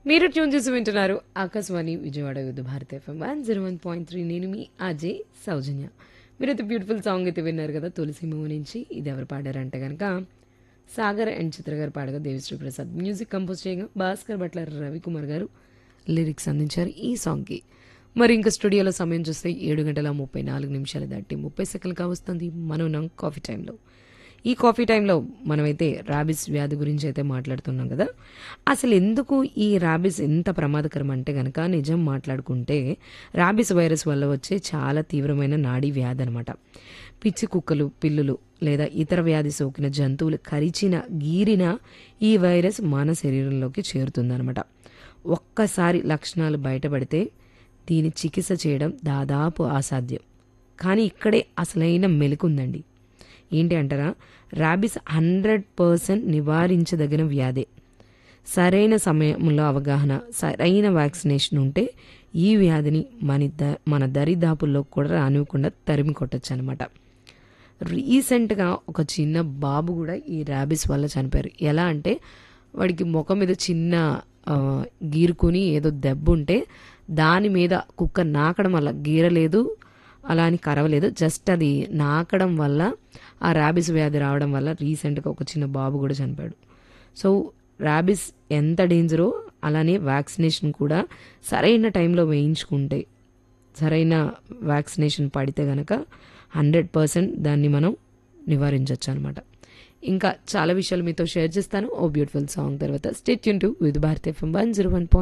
మీరు ట్యూన్ చేసి వింటున్నారు ఆకాశవాణి విజయవాడ యుద్ధ భారత FM one zero one point three నేను మీ అజయ్ సౌజన్య మీరైతే బ్యూటిఫుల్ సాంగ్ అయితే విన్నారు కదా తులసి మూవ్ నుంచి ఇది ఎవరు పాడారంటే కనుక సాగర్ అండ్ చిత్ర గారు పాడగా దేవిశ్రీ ప్రసాద్ మ్యూజిక్ కంపోజ్ చేయగా భాస్కర్ భట్ల రవికుమార్ గారు లిరిక్స్ అందించారు ఈ సాంగ్కి మరి ఇంకా స్టూడియోలో సమయం చూస్తే ఏడు గంటల ముప్పై నాలుగు నిమిషాలు దాటి ముప్పై సెకండ్లు కావస్తుంది మనం నా కాఫీ టైంలో ఈ కాఫీ టైంలో మనమైతే ర్యాబిస్ వ్యాధి గురించి అయితే మాట్లాడుతున్నాం కదా అసలు ఎందుకు ఈ ర్యాబిస్ ఎంత ప్రమాదకరం అంటే కనుక నిజం మాట్లాడుకుంటే ర్యాబిస్ వైరస్ వల్ల వచ్చే చాలా తీవ్రమైన నాడీ వ్యాధి అనమాట పిచ్చి కుక్కలు పిల్లులు లేదా ఇతర వ్యాధి సోకిన జంతువులు కరిచిన గీరిన ఈ వైరస్ మన శరీరంలోకి చేరుతుందనమాట ఒక్కసారి లక్షణాలు బయటపడితే దీని చికిత్స చేయడం దాదాపు అసాధ్యం కానీ ఇక్కడే అసలైన మెలుకుందండి ఏంటి అంటారా ర్యాబిస్ హండ్రెడ్ పర్సెంట్ నివారించదగిన వ్యాధే సరైన సమయంలో అవగాహన సరైన వ్యాక్సినేషన్ ఉంటే ఈ వ్యాధిని మన ద మన దరిదాపుల్లో కూడా రానివ్వకుండా తరిమి కొట్టచ్చు అనమాట రీసెంట్గా ఒక చిన్న బాబు కూడా ఈ ర్యాబిస్ వల్ల చనిపోయారు ఎలా అంటే వాడికి ముఖం మీద చిన్న ఆ, గీరుకుని ఏదో దెబ్బ ఉంటే దాని మీద కుక్క నాకడం వల్ల గీరలేదు అలా అని కరవలేదు జస్ట్ అది నాకడం వల్ల ఆ ర్యాబిస్ వ్యాధి రావడం వల్ల రీసెంట్గా ఒక చిన్న బాబు కూడా చనిపోయాడు సో ర్యాబిస్ ఎంత డేంజరో అలానే వ్యాక్సినేషన్ కూడా సరైన టైంలో వేయించుకుంటే సరైన వ్యాక్సినేషన్ పడితే గనక హండ్రెడ్ పర్సెంట్ దాన్ని మనం నివారించవచ్చు అనమాట ఇంకా చాలా విషయాలు మీతో షేర్ చేస్తాను ఓ బ్యూటిఫుల్ సాంగ్ తర్వాత స్టేట్ యూన్ to with Bharat FM one zero one